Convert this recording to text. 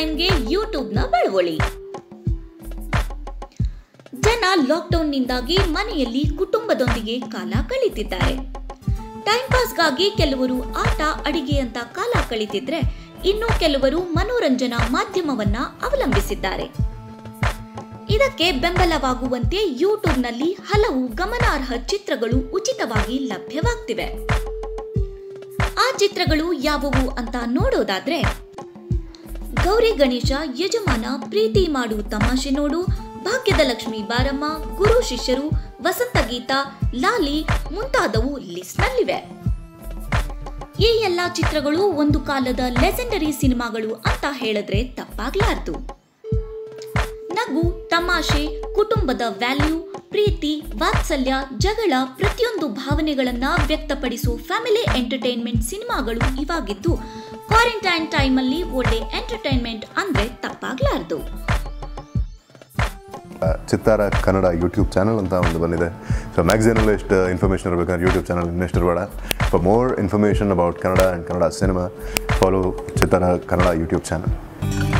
ಟೈಮ್ಗೆ ಯೂಟ್ಯೂಬ್ನ ಬಳುವಳಿ ಜನ ಲಾಕ್ಡೌನ್ನಿಂದಾಗಿ ಮನೆಯಲ್ಲಿ ಕುಟುಂಬದೊಂದಿಗೆ ಕಾಲ ಕಳೀತಿದ್ದಾರೆ ಟೈಮ್ ಪಾಸ್ಗಾಗಿ ಕೆಲವರು ಆಟ ಅಡಿಗೆ ಅಂತ ಕಾಲ ಕಳೀತಿದ್ರೆ ಇನ್ನು ಕೆಲವರು ಮನೋರಂಜನಾ ಮಾಧ್ಯಮವನ್ನ ಅವಲಂಬಿಸಿದ್ದಾರೆ ಇದಕ್ಕೆ ಬೆಂಬಲವಾಗುವಂತೆ ಯೂಟ್ಯೂಬ್ನಲ್ಲಿ ಹಲವು ಗಮನಾರ್ಹ ಚಿತ್ರಗಳು ಉಚಿತವಾಗಿ ಲಭ್ಯವಾಗ್ತಿವೆ ಆ ಚಿತ್ರಗಳು ಯಾವುವು ಅಂತ ನೋಡೋದಾದ್ರೆ ಗೌರಿ ಗಣೇಶ ಯಜಮಾನ ಪ್ರೀತಿ ಮಾಡು ತಮಾಷೆ ನೋಡು ಭಾಗ್ಯದ ಲಕ್ಷ್ಮಿ ಬಾರಮ್ಮ ಗುರು ಶಿಷ್ಯರು ವಸಂತ ಗೀತ ಲಾಲಿ ಮುಂತಾದವು ಲಿಸ್ಟ್ನಲ್ಲಿವೆ ಈ ಎಲ್ಲ ಚಿತ್ರಗಳು ಒಂದು ಕಾಲದ ಲೆಜೆಂಡರಿ ಸಿನಿಮಾಗಳು ಅಂತ ಹೇಳಿದ್ರೆ ತಪ್ಪಾಗ್ಲಾರ್ದು ನಗು ತಮಾಷೆ ಕುಟುಂಬದ ವ್ಯಾಲ್ಯೂ ಪ್ರೀತಿ ವಾತ್ಸಲ್ಯ ಜಗಳ ಪ್ರತಿಯೊಂದು ಭಾವನೆಗಳನ್ನ ವ್ಯಕ್ತಪಡಿಸೋ ಫ್ಯಾಮಿಲಿ ಎಂಟರ್ಟೈನ್ಮೆಂಟ್ ಸಿನಿಮಾಗಳು ಇವಾಗಿದ್ದು ಕ್ವಾರಂಟೈನ್ ಟೈಮಲ್ಲಿ ಒಳ್ಳೆ ಎಂಟರ್ಟೈನ್ಮೆಂಟ್ ಅಂದ್ರೆ ತಪ್ಪಾಗ್ಲಾರ್ದು ಚಿತ್ತಾರ ಕನ್ನಡ ಯೂಟ್ಯೂಬ್ ಚಾನಲ್ ಅಂತ ಒಂದು ಬಂದಿದೆ ಸೊ ಮ್ಯಾಗ್ಝಿನಲ್ಲೂ ಎಷ್ಟು ಇನ್ಫಾರ್ಮೇಷನ್ ಇರಬೇಕಂದ್ರೆ ಯೂಟ್ಯೂಬ್ ಚಾನಲ್ ಇನ್ನೆಷ್ಟು ಇರಬೇಡ for more information about Kannada and Kannada cinema follow Chittara Kannada YouTube channel